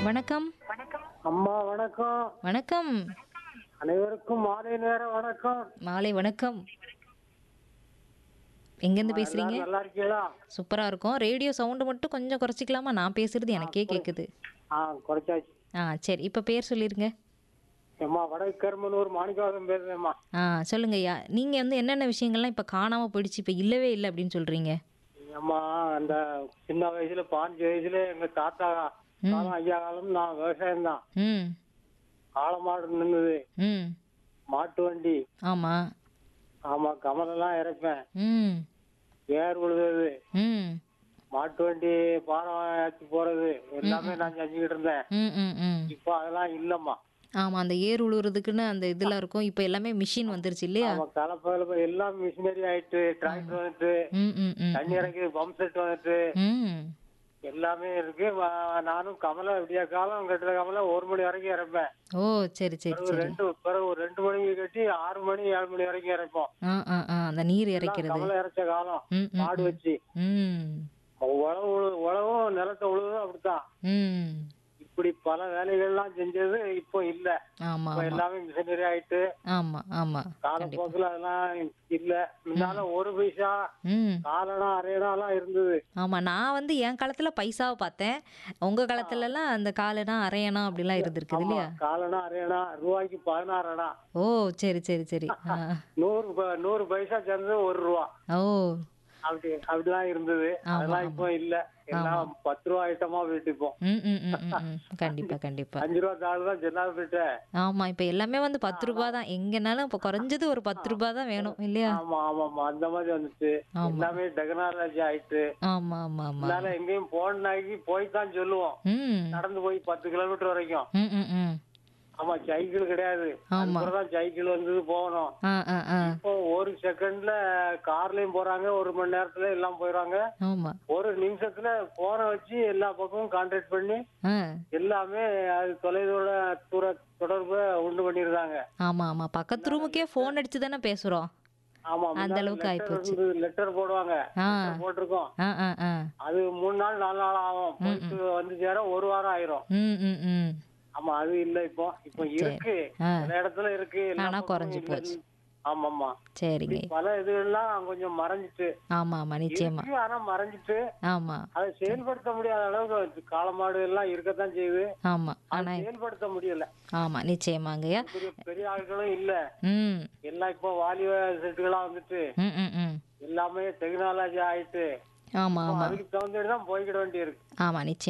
வணக்கம் அம்மா வணக்கம் வணக்கம் அனைவருக்கும் மாலை நேர வணக்கம் மாலை வணக்கம் எங்கேருந்து பேசுறீங்க எல்லாரும் நல்லா இருக்கீங்களா சூப்பரா இருக்கும் ரேடியோ சவுண்டு மட்டும் கொஞ்சம் குறைச்சிக்கலாமா நான் பேசுறது எனக்கே கேக்குது ஆ குறைச்சாச்சு ஆ சரி இப்போ பேர் சொல்லிருங்க அம்மா வடக்கு கருமனூர் மாணிக்கவாசம் பேசுறேம்மா ஆ சொல்லுங்க ஐயா நீங்க வந்து என்னென்ன விஷயங்கள்லாம் இப்போ காணாம போயிடுச்சு இப்போ இல்லவே இல்லை அப்படின்னு சொல்றீங்க அம்மா அந்த சின்ன வயசுல பாஞ்சு வயசுல எங்க தாத்தா காலம் ஐயா காலம் நான் விவசாயம் தான் ம் காளமாடு நின்னுது ம் மாட்டு வண்டி ஆமா ஆமா கமலெல்லாம் இறப்பேன் ம் ஏர் உழுது ம் மாட்டு வண்டி பாரம் ஏற்றி போறது எல்லாமே நான் செஞ்சுக்கிட்டு இருந்தேன் ம் ம் ம் இப்போ அதெல்லாம் இல்லம்மா ஆமா அந்த ஏர் உழுவுறதுக்குன்னு அந்த இதெல்லாம் இருக்கும் இப்போ எல்லாமே மிஷின் வந்துருச்சு இல்லையா ஆமா கலப்பை கிளப்பை எல்லாம் மிஷினரி ஆயிட்டு டிராக்டர் வந்துட்டு ம் ம் ம் தண்ணி இறக்கி பம்ப் செட் வந்துட்டு ம் எல்லாமே இருக்கு வ- நானும் கமலை விடிய காலம் கட்டுற கமலை ஒரு மணி வரைக்கும் இறப்பேன் ஓ சரி சரி பிறகு சரி ரெண்டு பிறகு ஒரு ரெண்டு மணிக்கு கட்டி ஆறு மணி ஏழு மணி வரைக்கும் இறப்போம் ஆ ஆ ஆ அந்த நீர் இறைக்கிறது கமலை இறைச்ச காலம் ம் ம் மாடு வச்சு ம் உழவு உழு- உழவும் நிலத்தை உழுவும் அப்படித்தான் ம் இப்படி பல வேலைகள்லாம் செஞ்சது இப்போ இல்ல ஆமா இப்போ ஆமா எல்லாமே மிஷினரி ஆயிட்டு ஆமா ஆமா காலப்போக்கில் அதெல்லாம் இல்ல முன்னால ஒரு பைசா ம் காலனா அரையனா எல்லாம் இருந்தது ஆமா நான் வந்து என் காலத்துல பைசாவை பார்த்தேன் உங்க காலத்துல எல்லாம் அந்த காலனா அரையணா அப்படிலாம் இருந்திருக்குது இல்லையா காலனா அரையனா ரூபாய்க்கு பதினாறு அணா ஓ சரி சரி சரி ஆ நூறு ப- நூறு பைசா சேர்ந்தது ஒரு ரூபா ஓ அப்படி அப்படிதான் இருந்தது அதெல்லாம் இப்போ இல்ல எல்லாம் பத்து ரூபா ஐட்டமா போயிட்டு இப்போ ம் ம் ம் ம், ம் கண்டிப்பா கண்டிப்பா அஞ்சு ரூபா தாள் தான் ஜெல்லாது போயிட்டு ஆமா இப்ப எல்லாமே வந்து பத்து ரூபாய் தான் எங்கனாலும் இப்ப குறைஞ்சது ஒரு பத்து ரூபாய் தான் வேணும் இல்லையா ஆமா ஆமா ஆமா அந்த மாதிரி வந்துச்சு எல்லாமே டெக்னாலஜி ஆயிட்டு ஆமா ஆமா ஆமா அதனால எங்கேயும் போனாக்கி போய் தான் சொல்லுவோம் ம் நடந்து போய் பத்து கிலோமீட்டர் வரைக்கும் ம் ம் ம் ஆமா சைக்கிள் கிடையாது ஆமா. தான் சைக்கிள் வந்தது போகணும் ஆ ஆ ஆ இப்போ ஒரு செகண்ட்ல கார்லயும் போறாங்க ஒரு மணி நேரத்துல எல்லாம் போயிடுறாங்க ஆமா ஒரு நிமிஷத்துல போனை வச்சு எல்லா பக்கமும் கான்டாக்ட் பண்ணி ஆ எல்லாமே அது தொலைதூர தூர தொடர்பு உண்டு பண்ணிருந்தாங்க ஆமா ஆமா பக்கத்து ரூமுக்கே ஃபோன் அடிச்சு தானே பேசுறோம் ஆமா அந்த அளவுக்கு ஆயிப்போச்சு. லெட்டர் போடுவாங்க ஆ letter போட்டிருக்கோம் ஆ ஆ ஆ அது மூணு நாள் நாலு நாள் ஆகும் போயிட்டு வந்து சேர ஒரு வாரம் ஆயிரும் ம் ம் ம் ஆமா அது இல்ல இப்போ இப்போ இருக்கு ஆ சில இடத்துல இருக்கு எல்லா ஆனா பக்கமும் குறைஞ்சு இல்ல. போச்சு. ஆமாமா சரிங்க பல இதுகள்லாம் கொஞ்சம் மறைஞ்சிட்டு ஆமா ஆமா நிச்சயமா இருக்கு, ஆனா மறைஞ்சிட்டு ஆமா அதை செயல்படுத்த முடியாத அளவுக்கு காளமாடு எல்லாம் இருக்கத்தான் செய்யுது ஆமா ஆனா அதை செயல்படுத்த முடியல ஆமா நிச்சயமாங்கய்யா பெரிய பெரிய ஆட்களும் இல்ல ம் எல்லாம் இப்போ வாலிப செட்டுகளா வந்துட்டு ம் ம் ம் எல்லாமே டெக்னாலஜி ஆயிட்டு ஆமா ஆமா அதுக்கு தகுந்துட்டு தான் போய்கிட வேண்டியிருக்கு ஆமா நிச்சயம்